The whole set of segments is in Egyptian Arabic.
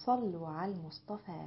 صلوا على المصطفى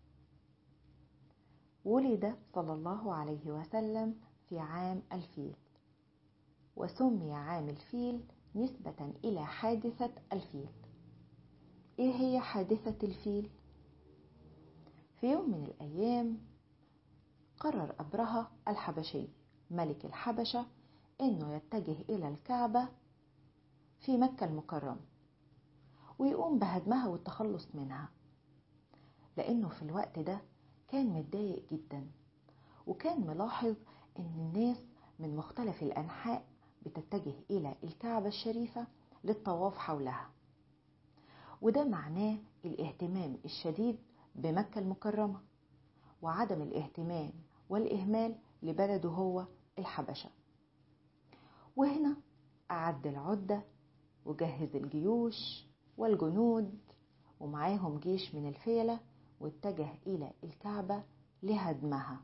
ولد صلى الله عليه وسلم في عام الفيل وسمي عام الفيل نسبة إلى حادثة الفيل إيه هي حادثة الفيل؟ في يوم من الأيام قرر أبرهة الحبشي ملك الحبشة إنه يتجه إلى الكعبة في مكة المكرمة ويقوم بهدمها والتخلص منها لأنه في الوقت ده كان متضايق جدا وكان ملاحظ إن الناس من مختلف الأنحاء بتتجه إلى الكعبة الشريفة للطواف حولها وده معناه الاهتمام الشديد بمكة المكرمة وعدم الاهتمام والإهمال لبلده هو الحبشة وهنا أعد العدة وجهز الجيوش والجنود ومعاهم جيش من الفيلة واتجه إلى الكعبة لهدمها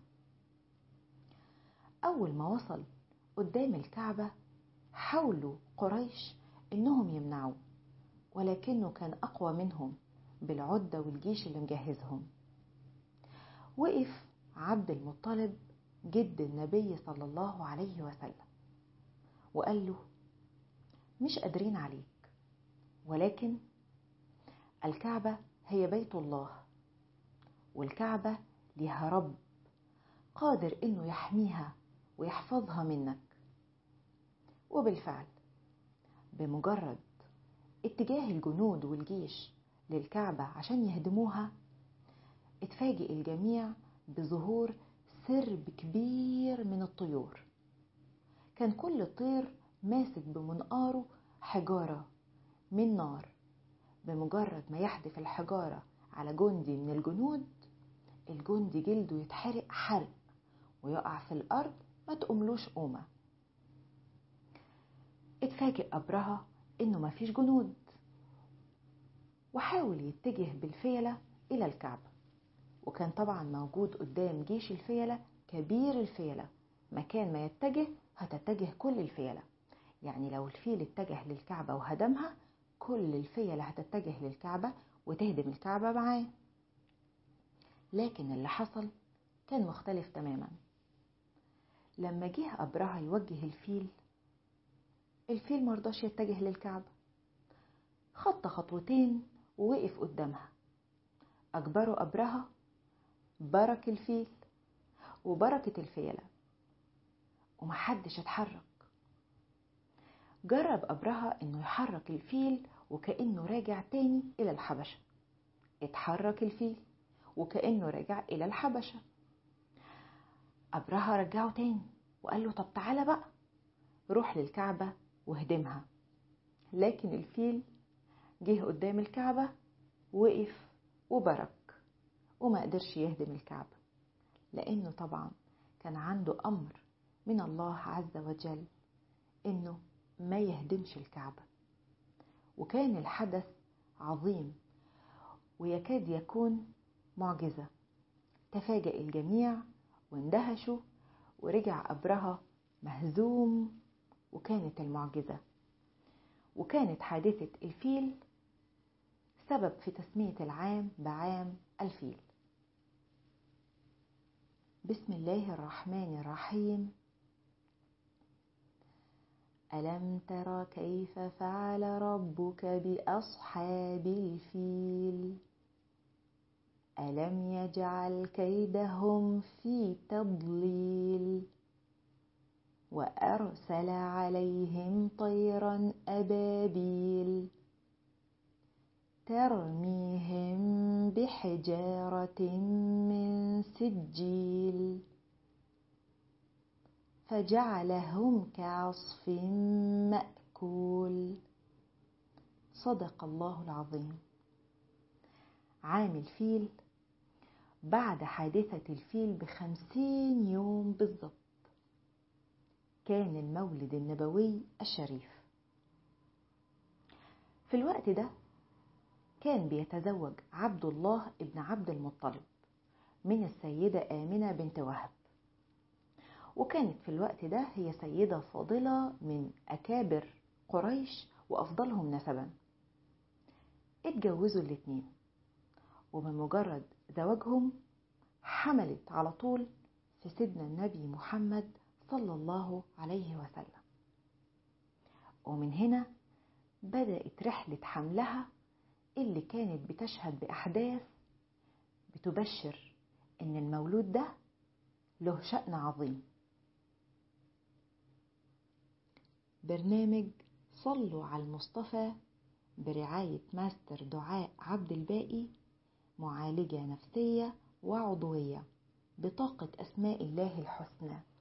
أول ما وصل قدام الكعبة حاولوا قريش إنهم يمنعوه ولكنه كان أقوى منهم بالعدة والجيش اللي مجهزهم وقف عبد المطلب جد النبي صلى الله عليه وسلم وقال له مش قادرين عليك ولكن الكعبة هي بيت الله والكعبة ليها رب قادر انه يحميها ويحفظها منك وبالفعل بمجرد اتجاه الجنود والجيش للكعبة عشان يهدموها اتفاجئ الجميع بظهور سرب كبير من الطيور كان كل طير ماسك بمنقاره حجارة من نار بمجرد ما يحدف الحجارة على جندي من الجنود الجندي جلده يتحرق حرق ويقع في الأرض ما تقوملوش قومة اتفاجئ أبرهة إنه مفيش جنود وحاول يتجه بالفيلة إلى الكعبة وكان طبعا موجود قدام جيش الفيلة كبير الفيلة مكان ما يتجه هتتجه كل الفيلة يعني لو الفيل اتجه للكعبة وهدمها كل الفيلة هتتجه للكعبة وتهدم الكعبة معاه لكن اللي حصل كان مختلف تماما لما جه أبرهة يوجه الفيل الفيل مرضاش يتجه للكعبة خط خطوتين ووقف قدامها أجبروا أبرهة برك الفيل وبركة الفيلة ومحدش اتحرك جرب أبرهة إنه يحرك الفيل وكأنه راجع تاني إلى الحبشة اتحرك الفيل وكأنه راجع إلى الحبشة أبرهة رجعه تاني وقال له طب تعالى بقى روح للكعبة واهدمها لكن الفيل جه قدام الكعبة وقف وبرك وما قدرش يهدم الكعبة لأنه طبعا كان عنده أمر من الله عز وجل إنه ما يهدمش الكعبة وكان الحدث عظيم ويكاد يكون معجزة تفاجأ الجميع واندهشوا ورجع أبرهة مهزوم وكانت المعجزة وكانت حادثة الفيل سبب في تسمية العام بعام الفيل بسم الله الرحمن الرحيم ألم تر كيف فعل ربك بأصحاب الفيل ألم يجعل كيدهم في تضليل وأرسل عليهم طيرا أبابيل ترميهم بحجارة من سجيل فجعلهم كعصف مأكول صدق الله العظيم عام الفيل بعد حادثة الفيل بخمسين يوم بالضبط كان المولد النبوي الشريف في الوقت ده كان بيتزوج عبد الله ابن عبد المطلب من السيدة آمنة بنت وهب وكانت في الوقت ده هي سيدة فاضلة من أكابر قريش وأفضلهم نسبا اتجوزوا الاتنين وبمجرد زواجهم حملت على طول في سيدنا النبي محمد صلى الله عليه وسلم ومن هنا بدأت رحلة حملها اللي كانت بتشهد بأحداث بتبشر إن المولود ده له شأن عظيم برنامج صلوا على المصطفى برعاية ماستر دعاء عبد الباقي معالجة نفسية وعضوية بطاقة أسماء الله الحسنى